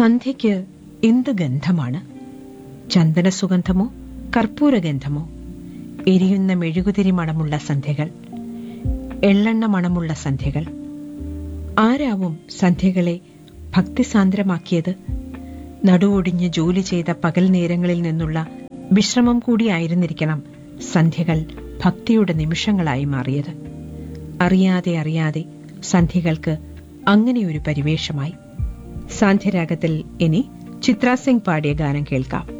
സന്ധ്യയ്ക്ക് എന്ത് ഗന്ധമാണ് ചന്ദന സുഗന്ധമോ കർപ്പൂരഗന്ധമോ എരിയുന്ന മെഴുകുതിരി മണമുള്ള സന്ധ്യകൾ എള്ളെണ്ണ മണമുള്ള സന്ധ്യകൾ ആരാവും സന്ധ്യകളെ ഭക്തിസാന്ദ്രമാക്കിയത് നടുവൊടിഞ്ഞ് ജോലി ചെയ്ത പകൽ നേരങ്ങളിൽ നിന്നുള്ള വിശ്രമം കൂടിയായിരുന്നിരിക്കണം സന്ധ്യകൾ ഭക്തിയുടെ നിമിഷങ്ങളായി മാറിയത് അറിയാതെ അറിയാതെ സന്ധ്യകൾക്ക് അങ്ങനെയൊരു പരിവേഷമായി സാന്ധ്യരാഗത്തിൽ ഇനി ചിത്ര സിംഗ് പാടിയ ഗാനം കേൾക്കാം